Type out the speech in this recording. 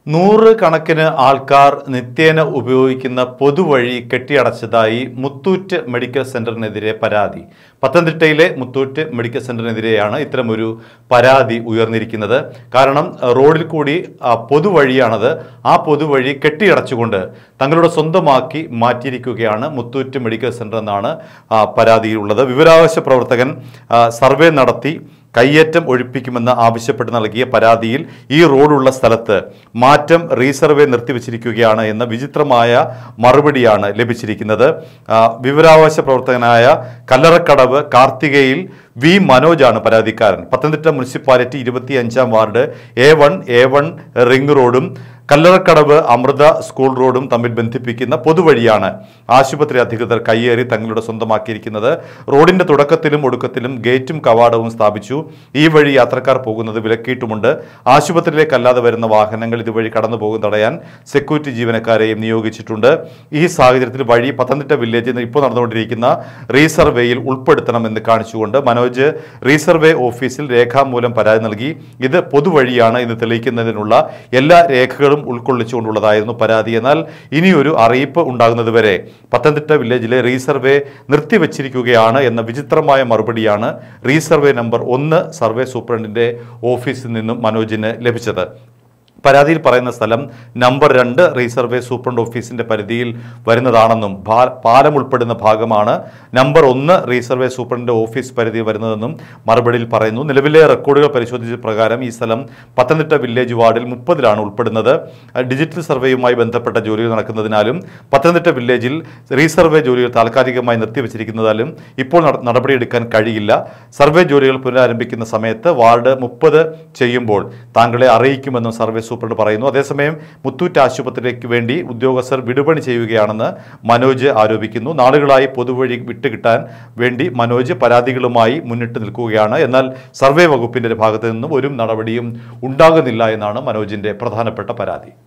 നൂറ് കണക്കിന് ആൾക്കാർ നിത്യേന ഉപയോഗിക്കുന്ന പൊതുവഴി കെട്ടിയടച്ചതായി മുത്തൂറ്റ് മെഡിക്കൽ സെന്ററിനെതിരെ പരാതി പത്തനംതിട്ടയിലെ മുത്തൂറ്റ് മെഡിക്കൽ സെന്ററിനെതിരെയാണ് ഇത്തരമൊരു പരാതി ഉയർന്നിരിക്കുന്നത് കാരണം അഹ്, റോഡിൽ കൂടി ആ, പൊതുവഴിയാണത് ആ പൊതുവഴി കെട്ടിയടച്ചുകൊണ്ട് തങ്ങളുടെ സ്വന്തമാക്കി മാറ്റിയിരിക്കുകയാണ് മുത്തൂറ്റ് മെഡിക്കൽ സെന്റർ എന്നാണ് ആ, പരാതിയിലുള്ളത് വിവരാവകാശ പ്രവർത്തകൻ ആ, സർവേ നടത്തി കയ്യേറ്റം ഒഴിപ്പിക്കുമെന്ന് ആവശ്യപ്പെട്ട് നൽകിയ പരാതിയിൽ ഈ റോഡുള്ള സ്ഥലത്ത് മാറ്റം റീസർവേ നിർത്തിവച്ചിരിക്കുകയാണ് എന്ന വിചിത്രമായ മറുപടിയാണ് ലഭിച്ചിരിക്കുന്നത് ആ, വിവരാവകാശ പ്രവർത്തകനായ കല്ലറക്കടവ് കാർത്തികയിൽ വി മനോജാണ് പരാതിക്കാരൻ പത്തനംതിട്ട മുനിസിപ്പാലിറ്റി ഇരുപത്തി അഞ്ചാം ward A one A one ring റോഡും കല്ലറക്കടവ് അമൃത സ്കൂൾ റോഡും തമ്മിൽ ബന്ധിപ്പിക്കുന്ന പൊതുവഴിയാണ് ആശുപത്രി അധികൃതർ കയ്യേറി തങ്ങളുടെ സ്വന്തമാക്കിയിരിക്കുന്നത് റോഡിന്റെ തുടക്കത്തിലും ഒടുക്കത്തിലും ഗേറ്റും കവാടവും സ്ഥാപിച്ചു ഈ വഴി യാത്രക്കാർ പോകുന്നത് വിലക്കിയിട്ടുമുണ്ട് ആശുപത്രിയിലേക്കല്ലാതെ വരുന്ന വാഹനങ്ങൾ ഇതുവഴി കടന്നു പോകും തടയാൻ സെക്യൂരിറ്റി ജീവനക്കാരെയും നിയോഗിച്ചിട്ടുണ്ട് ഈ സാഹചര്യത്തിൽ വഴി പത്തനംതിട്ട വില്ലേജിൽ ഇപ്പോൾ നടന്നുകൊണ്ടിരിക്കുന്ന റീസർവേയിൽ ഉൾപ്പെടുത്തണമെന്ന് കാണിച്ചുകൊണ്ട് മനോജ് റീസർവേ ഓഫീസിൽ രേഖാമൂലം പരാതി നൽകി ഇത് പൊതുവഴിയാണ് എന്ന് തെളിയിക്കുന്നതിനുള്ള എല്ലാ രേഖകളും ഉൾക്കൊള്ളിച്ചുകൊണ്ടുള്ളതായിരുന്നു പരാതി എന്നാൽ ഇനിയൊരു അറിയിപ്പ് ഉണ്ടാകുന്നതുവരെ പത്തനംതിട്ട വില്ലേജിലെ റീസർവേ നിർത്തിവച്ചിരിക്കുകയാണ് എന്ന വിചിത്രമായ മറുപടിയാണ് റീസർവേ നമ്പർ ഒന്ന് സർവേ സൂപ്രണ്ടിന്റെ ഓഫീസിൽ നിന്നും മനോജിന് ലഭിച്ചത് പരാതിയിൽ പറയുന്ന സ്ഥലം നമ്പർ രണ്ട് റീസർവേ സൂപ്രണ്ട് ഓഫീസിന്റെ പരിധിയിൽ വരുന്നതാണെന്നും ഭാ- പാലം ഉൾപ്പെടുന്ന ഭാഗമാണ് നമ്പർ ഒന്ന് റീസർവേ സൂപ്രണ്ടിന്റെ ഓഫീസ് പരിധിയിൽ വരുന്നതെന്നും മറുപടിയിൽ പറയുന്നു നിലവിലെ റെക്കോർഡുകൾ പരിശോധിച്ച പ്രകാരം ഈ സ്ഥലം പത്തനംതിട്ട വില്ലേജ് വാർഡിൽ മുപ്പതിലാണ് ഉൾപ്പെടുന്നത് അഹ് ഡിജിറ്റൽ സർവേയുമായി ബന്ധപ്പെട്ട ജോലികൾ നടക്കുന്നതിനാലും പത്തനംതിട്ട വില്ലേജിൽ റീസർവേ ജോലികൾ താൽക്കാലികമായി നിർത്തിവച്ചിരിക്കുന്നതാലും ഇപ്പോൾ നട- നടപടിയെടുക്കാൻ കഴിയില്ല സർവേ ജോലികൾ പുനരാരംഭിക്കുന്ന സമയത്ത് വാർഡ് മുപ്പത് ചെയ്യുമ്പോൾ താങ്കളെ അറിയിക്കുമെന്നും സർവേ സൂപ്രണ്ട് പറയുന്നു അതേസമയം മുത്തൂറ്റ് ആശുപത്രിക്ക് വേണ്ടി ഉദ്യോഗസ്ഥർ വിടുപണി ചെയ്യുകയാണെന്ന് മനോജ് ആരോപിക്കുന്നു നാളുകളായി പൊതുവഴി വിട്ടുകിട്ടാൻ വേണ്ടി മനോജ് പരാതികളുമായി മുന്നിട്ട് നിൽക്കുകയാണ് എന്നാൽ സർവേ വകുപ്പിന്റെ ഭാഗത്തു നിന്നും ഒരു നടപടിയും ഉണ്ടാകുന്നില്ല എന്നാണ് മനോജിന്റെ പ്രധാനപ്പെട്ട പരാതി